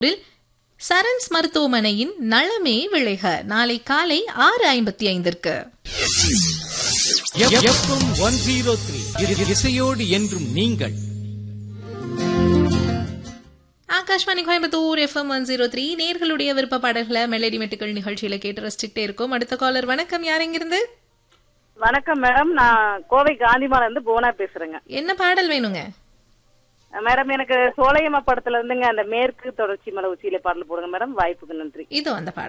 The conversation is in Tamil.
சரண்ஸ் மருத்துவமனையின் நலமே விளைக நாளை காலை ஆறு ஐம்பத்தி ஐந்திற்கு எஃப்எம் ஒன் ஜீரோ த்ரீ இசையோடு என்றும் நீங்கள் Akashvani Coimbatore FM one zero three நேர்களுடைய விருப்ப பாடல்களை மெலடி மெட்டுக்கள் நிகழ்ச்சியில கேட்டு ரசிச்சுட்டே இருக்கும் அடுத்த காலர் வணக்கம் யார் எங்கிருந்து வணக்கம் மேடம் நான் கோவை காந்திமால இருந்து புவனா பேசுறேங்க என்ன பாடல் வேணுங்க மேடம் எனக்கு சோலையம்மா படத்துல இருந்துங்க அந்த மேற்கு தொடர்ச்சி மலை உச்சியில பாடல் போடுங்க மேடம் வாய்ப்புக்கு நன்றி இதோ அந்த பாடல்